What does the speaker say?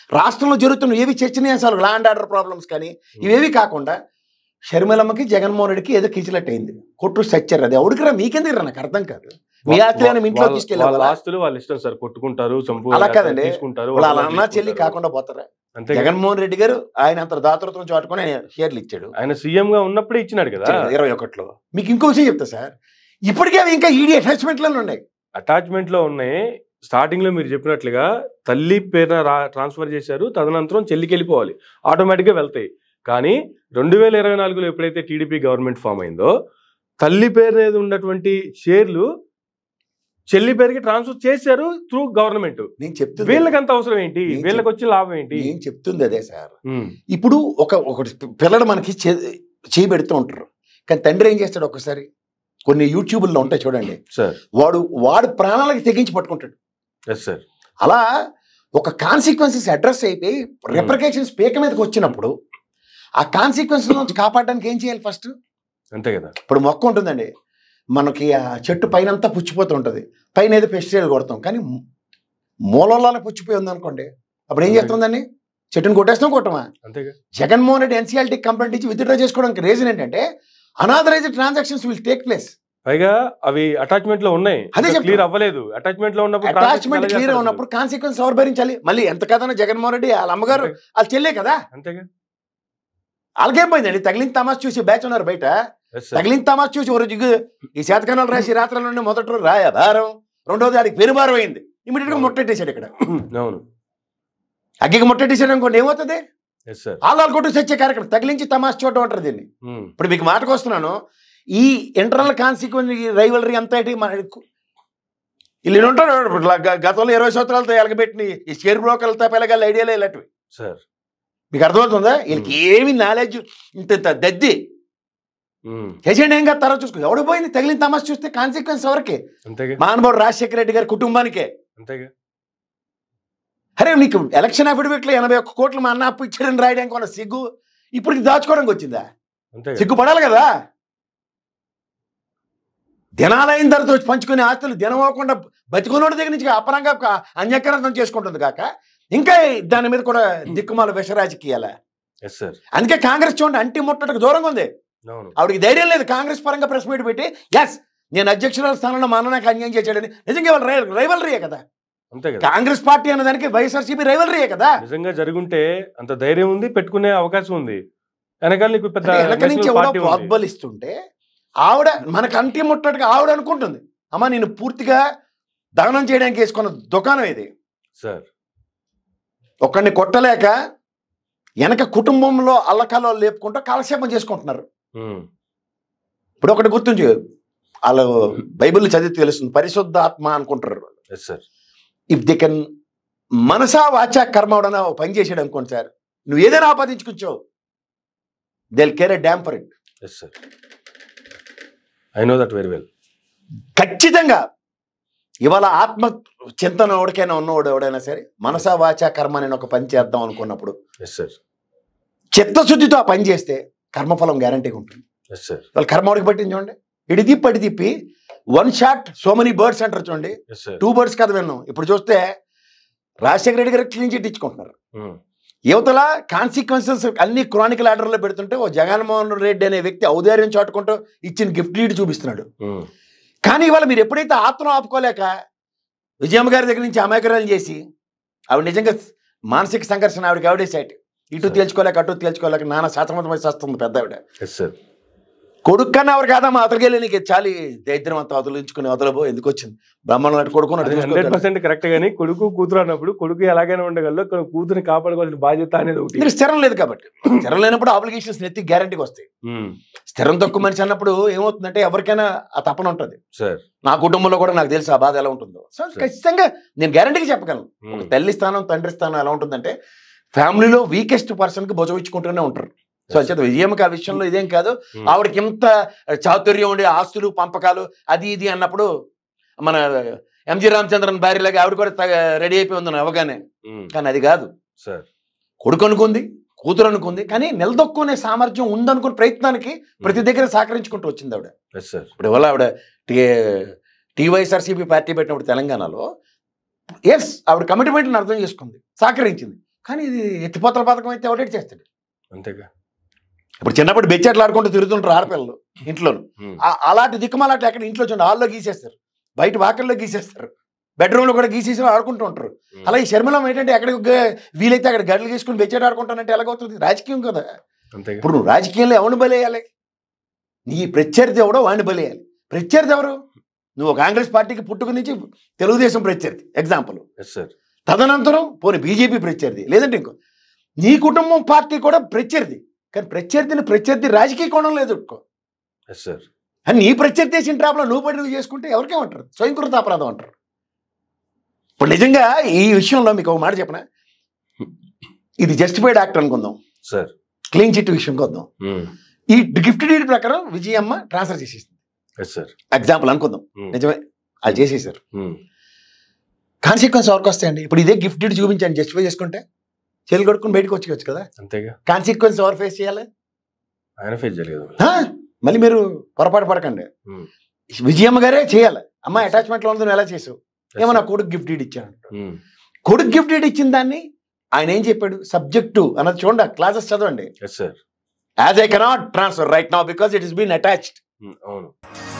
రాష్ట్రంలో జరుగుతున్న ఏవి చర్చనీయాంశాలు ల్యాండ్ ఆర్డర్ ప్రాబ్లమ్స్ కానీ ఇవేవి కాకుండా షర్మిలమ్మకి జగన్మోహన్ రెడ్డికి ఏదో కిచిలట్ అయింది కొట్టు సచ్చారు అది ఎవడికిరా మీకెందుకు రా నాకు అర్థం కాదు మీ ఆస్తి ఏమైనా మీ ఇంట్లో వాళ్ళ- వాళ్ళ తీసుకెళ్ళాలి ఆస్తులు వాళ్ళ ఇష్టం సార్ కొట్టుకుంటారు చంపు అలా కాదండి. తీసుకుంటారు వాళ్ళ వాళ్ళు అన్న చెల్లి తీసుకుంటారు. కాకుండా పోతారా అంతే కదా. జగన్మోహన్ రెడ్డి గారు ఆయన అంత దాతృత్వం చాటుకొని ఆయన షేర్లు ఇచ్చాడు ఆయన సీఎం గా ఉన్నప్పుడే ఇచ్చినాడు కదా ఇరవై ఒకటిలో మీకు ఇంకో విషయం చెప్తా సార్ ఇప్పటికే అవి ఇంకా ఈడీ అటాచ్మెంట్లలో ఉన్నాయి అటాచ్మెంట్ లో ఉన్నాయి స్టార్టింగ్ లో మీరు చెప్పినట్లుగా తల్లి పేరున ట్రాన్స్ఫర్ చేశారు తదనంతరం చెల్లికి వెళ్ళిపోవాలి ఆటోమేటిక్ గా వెళ్తాయి కానీ రెండు వేల ఇరవై నాలుగులో ఎప్పుడైతే టీడీపీ గవర్నమెంట్ ఫామ్ అయిందో తల్లి పేరు మీద ఉన్నటువంటి షేర్లు చెల్లి పేరుకి ట్రాన్స్ఫర్ చేశారు త్రూ గవర్నమెంట్ నేను చెప్తుంది వీళ్ళకి అంత అవసరం ఏంటి నేను వీళ్ళకి వచ్చే లాభం ఏంటి నేను చెప్తుంది అదే సార్ ఉమ్, ఇప్పుడు ఒక ఒకటి పిల్లలు మనకి చే- చేయబెడుతూ ఉంటారు కానీ తండ్రి ఏం చేస్తాడు ఒక్కసారి కొన్ని యూట్యూబ్లో ఉంటాయి చూడండి సార్ వాడు వాడు ప్రాణాలకి తెగించి పట్టుకుంటాడు ఎస్ సార్ అలా ఒక కాన్సిక్వెన్సెస్ అడ్రస్ అయిపోయి రిప్రికేషన్స్ పీక మీదకి వచ్చినప్పుడు ఆ కాన్సిక్వెన్సెస్ నుంచి కాపాడడానికి ఏం చేయాలి ఫస్ట్ అంతే కదా ఇప్పుడు మొక్క ఉంటుందండి మనకి ఆ చెట్టు పైన అంతా పుచ్చిపోతూ ఉంటుంది పైన ఏదో పెస్టిసైడ్ కొడతాం కానీ మూలల్లోనే పుచ్చిపోయి ఉంది అనుకోండి అప్పుడు ఏం చేస్తుందండి చెట్టుని కొట్టేస్తాం కొట్టమా అంతేగా జగన్మోహన్ రెడ్డి ఎన్సీఆర్టీ కంప్లైంట్ ఇచ్చి విత్డ్రా చేసుకోవడానికి రీజన్ ఏంటంటే unauthorised transactions will take place పైగా అవి అటాచ్మెంట్ లో ఉన్నాయి అదే చెప్తున్నా. క్లియర్ అవ్వలేదు అటాచ్మెంట్ లో ఉన్నప్పుడు అటాచ్మెంట్ transaction క్లియర్ ఎలా ఉన్నప్పుడు కాన్సిక్వెన్స్ ఎవరు భరించాలి మళ్ళీ ఎంత కథనా జగన్మోహన్ రెడ్డి వాళ్ళ అమ్మగారు చేస్తారు? వాళ్ళు చెల్లే కదా అంతేగా వాళ్ళకేం పోయిందండి తగిలిన తమాష్ చూసి బ్యాచ్ ఉన్నారు బయట ఎస్ సార్ తగిలిన తమాష్ చూసి ఒక రోజు ఇగ్గు, ఈ శాతకణాలు రాసి రాత్రుల నుండి మొదటి రోజు రాయ భారం రెండోది ఆడికి పెరుభారం అయింది ఇమీడియట్ గా ముట్టెట్టేశాడు ఇక్కడ అవును అగ్గికి ముట్టెట్టేశాడు అనుకోండి ఏమవుతుంది ఎస్ సార్ ఆళ్ళ కొట్టు సచ్చే కార్యక్రమం తగిలించి తమాష్ చూడటం అంటారు దీన్ని ఇప్పుడు మీకు మాటకు వస్తున్నాను ఈ ఇంటర్నల్ కాన్సిక్వెన్స్ రైవలరీ అంతా ఏంటి మన వీళ్ళు ఉంటారు ఇప్పుడు గ- గతంలో ఇరవై సంవత్సరాలతో ఎలగబెట్టిన ఈ షేర్ బ్రోకర్లతో పిల్లగాళ్ళ ఐడియాలే ఇలాంటివి సార్ మీకు అర్థమవుతుందా వీళ్ళకి ఏమి నాలెడ్జ్ ఇంత ఇంత దద్ది ఉమ్, చేసేయండి ఏం కాదు తర్వాత చూసుకో ఎవడు పోయింది తగిలిన తమాష చూస్తే కాన్సిక్వెన్స్ ఎవరికి అంతేగా మహానుభావుడు రాజశేఖర రెడ్డి గారి కుటుంబానికే అంతేగా అరే నీకు ఎలక్షన్ అఫిడవిట్లో ఎనభై ఒక్క కోట్లు మా అన్న అప్పు ఇచ్చాడని రాయడానికి ఉన్న సిగ్గు ఇప్పుడు ఇది దాచుకోవడానికి వచ్చిందా అంతేగా సిగ్గుపడాలి కదా దినాలైన తర్వాత వచ్చి పంచుకునే ఆస్తులు దినం అవ్వకుండా బతికున్నోడి దగ్గర నుంచి అపరంగా ఒక అన్యకరణం చేసుకుంటుంది కాక ఇంకా దాని మీద కూడా దిక్కుమాల విష రాజకీయాల ఎస్ సార్ అందుకే కాంగ్రెస్ చూడండి అంటి ముట్టడికి దూరంగా ఉంది అవును ఆవిడకి ధైర్యం లేదు కాంగ్రెస్ పరంగా ప్రెస్ మీట్ పెట్టి ఎస్ నేను అధ్యక్షురాల స్థానంలో మా అన్న నాకు అన్యాయం చేశాడని నిజంగా వాళ్ళ రై- రైవలరీయే కదా అంతే కదా కాంగ్రెస్ పార్టీ అన్నదానికి వైఎస్ఆర్సీపీ రైవలరీయే కదా నిజంగా జరుగుంటే అంత ధైర్యం ఉంది పెట్టుకునే అవకాశం ఉంది వెనకాల నీకు పెద్ద అంటే వెనక నుంచి national ఎవడో party ఉంది. ప్రోద్బలిస్తుంటే ఆవిడ మనకు అంటి ముట్టడిగా ఆవిడ అనుకుంటుంది అమ్మ నేను పూర్తిగా దహనం చేయడానికి వేసుకున్న దుకాణం ఇది సార్ ఒకడిని కొట్టలేక వెనక కుటుంబంలో అల్లకాలో లేపుకుంటూ కాలక్షేపం చేసుకుంటున్నారు ఉమ్, ఇప్పుడు ఒకటి గుర్తుంచు వాళ్ళు బైబిల్ చదివి తెలుస్తుంది పరిశుద్ధ ఆత్మ అనుకుంటారు yes sir if they can మనసా వాచా కర్మ అవడన ఒక పని చేసాడు అనుకోండి సార్ నువ్వు ఏదైనా ఆపాదించుకుంటావు they care a damn for it yes sir I know that very well ఖచ్చితంగా ఇవాళ ఆత్మ చింతన ఎవరికైనా ఉన్నవాడు ఎవడైనా సరే మనసా వాచా కర్మ నేను ఒక పని చేద్దాం అనుకున్నప్పుడు ఎస్ సార్ చిత్తశుద్ధితో ఆ పని చేస్తే కర్మఫలం గ్యారంటీగా ఉంటుంది ఎస్ సార్ వాళ్ళ కర్మ వాడికి పట్టింది చూడండి ఇడి తిప్పి అడి తిప్పి one shot so many birds అంటారు చూడండి ఎస్ సార్ టూ బర్డ్స్ కథ విన్నాం ఇప్పుడు చూస్తే రాజశేఖర రెడ్డి గారు క్లీన్ చిట్ ఇచ్చుకుంటున్నారు యువతల కాన్సిక్వెన్సెస్ అన్ని క్రానికల్ ఆర్డర్లో పెడుతుంటే ఓ జగన్మోహన్ రెడ్డి అనే వ్యక్తి ఔదార్యం చాటుకుంటూ ఇచ్చిన గిఫ్ట్ డీడ్ చూపిస్తున్నాడు కానీ ఇవాళ మీరు ఎప్పుడైతే ఆత్మ ఆపుకోలేక విజయమ్మ గారి దగ్గర నుంచి అమాయకురాలు చేసి ఆవిడ నిజంగా మానసిక సంఘర్షణ ఆవిడకి ఆవిడే సైట్ ఇటు సరే. తేల్చుకోలేక అటు తేల్చుకోలేక నాన్న శాతమతం వయసు వస్తుంది పెద్ద ఆవిడ ఎస్ సార్ కొడుకు కన్నా ఎవరు కాదమ్మా అతలికెళ్ళి నీకు చాలి దరిద్రం అంతా వదిలించుకుని వదలబో ఎందుకు వచ్చింది బ్రహ్మణం అటు కొడుకుని అటు హండ్రెడ్ చూసుకోవద్దు. పర్సెంట్ కరెక్ట్ గానీ కొడుకు కూతురు అన్నప్పుడు కొడుకు ఎలాగైనా ఉండగలరు కానీ కూతురుని కాపాడుకోవాల్సిన బాధ్యత అనేది ఒకటి మీరు స్థిరం లేదు కాబట్టి స్థిరం లేనప్పుడు ఆబ్లిగేషన్స్ నెత్తి గ్యారంటీకి వస్తాయి ఉమ్, స్థిరం తక్కువ మనిషి అన్నప్పుడు ఏమవుతుందంటే ఎవరికైనా ఆ తపన ఉంటుంది సార్ నా కుటుంబంలో కూడా నాకు తెలుసు ఆ బాధ ఎలా ఉంటుందో సో సరే. ఖచ్చితంగా నేను గ్యారంటీగా చెప్పగలను ఉమ్, ఒక తల్లి స్థానం తండ్రి స్థానం ఎలా ఉంటుందంటే ఫ్యామిలీలో వీకెస్ట్ పర్సన్ కి భుజం ఇచ్చుకుంటూనే ఉంటారు సో Yes, అంచేత విజయమ్మకి ఆ విషయంలో ఇదేం కాదు ఉమ్, ఆవిడకి ఇంత చాతుర్యం ఉండే ఆస్తులు పంపకాలు అది ఇది అన్నప్పుడు మన ఎంజి రామచంద్రన్ భార్యలాగా ఆవిడ కూడా రెడీ అయిపోయి ఉంది అవగానే ఉమ్, కానీ అది కాదు సార్ కొడుకు అనుకుంది కూతురు అనుకుంది కానీ నిలదొక్కునే సామర్థ్యం ఉందనుకున్న ప్రయత్నానికి ప్రతి దగ్గర సహకరించుకుంటూ వచ్చింది ఆవిడ ఎస్ సార్ ఇప్పుడు ఇవాళ ఆవిడ టీ టీవైఎస్ఆర్సీపీ పార్టీ పెట్టినప్పుడు తెలంగాణలో ఎస్ ఆవిడ కమిట్మెంట్ని అర్థం చేసుకుంది సహకరించింది కానీ ఇది ఎత్తిపోతల పథకం అయితే ఎవడేటి చేస్తాడు అంతేగా ఇప్పుడు చిన్నప్పుడు బెచ్చెట్లు ఆడుకుంటూ తిరుగుతుంటారు ఆడపిల్లలు ఇంట్లోను ఉమ్, ఆ- అలాంటి దిక్కుమాలాట ఎక్కడ ఇంట్లో చూడండి హాల్లో గీసేస్తారు బయట వాకల్లో గీసేస్తారు బెడ్రూమ్లో కూడా గీసేసి ఆడుకుంటూ ఉంటారు ఉమ్, అలా ఈ శర్మలం ఏంటంటే ఎక్కడికి గ- వీలైతే అక్కడ గడ్డలు గీసుకుని బెచ్చెట్ ఆడుకుంటానంటే ఎలాగవుతుంది రాజకీయం కదా అంతేగా ఇప్పుడు నువ్వు రాజకీయంలో ఎవరిని బలేయాలి నీ ప్రత్యర్థి ఎవడో వాడిని బలేయాలి ప్రత్యర్థి ఎవరు నువ్వు కాంగ్రెస్ పార్టీకి పుట్టుక నుంచి తెలుగుదేశం ప్రత్యర్థి ఎగ్జాంపుల్ ఎస్ సార్ తదనంతరం పోనీ బీజేపీ ప్రత్యర్థి లేదంటే ఇంకో నీ కుటుంబం పార్టీ కూడా ప్రత్యర్థి కానీ ప్రత్యర్థిని ప్రత్యర్థి రాజకీయ కోణంలో ఎదుర్కో ఎస్ సార్ అని నీ ప్రత్యర్థి వేసిన ట్రాప్లో నువ్వు పడి నువ్వు చేసుకుంటే ఎవరికేమంటారు స్వయంకృత అపరాధం అంటారు ఇప్పుడు నిజంగా ఈ విషయంలో మీకు ఒక మాట చెప్పనా ఇది జస్టిఫైడ్ యాక్ట్ అనుకుందాం సార్ క్లీన్ చిట్ విషయంకి వద్దాం ఉమ్, ఈ గిఫ్ట్ డీడ్ ప్రకారం విజయమ్మ ట్రాన్స్ఫర్ చేసేసింది ఎస్ సార్ ఎగ్జాంపుల్ అనుకుందాం ఉమ్, నిజమే అది చేసేసారు ఉమ్, కాన్సిక్వెన్స్ ఎవరికి వస్తాయండి ఇప్పుడు ఇదే గిఫ్ట్ డీడ్ చూపించండి జస్టిఫై చేసుకుంటే చెల్లి కొడుకుని బయటకు వచ్చేయచ్చు కదా అంతేగా కాన్సిక్వెన్స్ ఎవరు ఫేస్ చేయాలి ఆయన ఫేస్ చేయలేదు ఆ? మళ్ళీ మీరు పొరపాటు పడకండి ఉమ్, విజయమ్మ గారే చేయాలి అమ్మాయి అటాచ్మెంట్ లో ఉంది నువ్వు ఎలా చేసావు yes, ఏమో నా sir. కొడుకు గిఫ్ట్ డీడ్ ఇచ్చాను ఉమ్, కొడుకు గిఫ్ట్ డీడ్ ఇచ్చిన దాన్ని ఆయన ఏం చెప్పాడు సబ్జెక్టు అన్నది చూడండి క్లాసెస్ చదవండి yes sir as I cannot transfer right now because it is been attached ఉమ్, అవును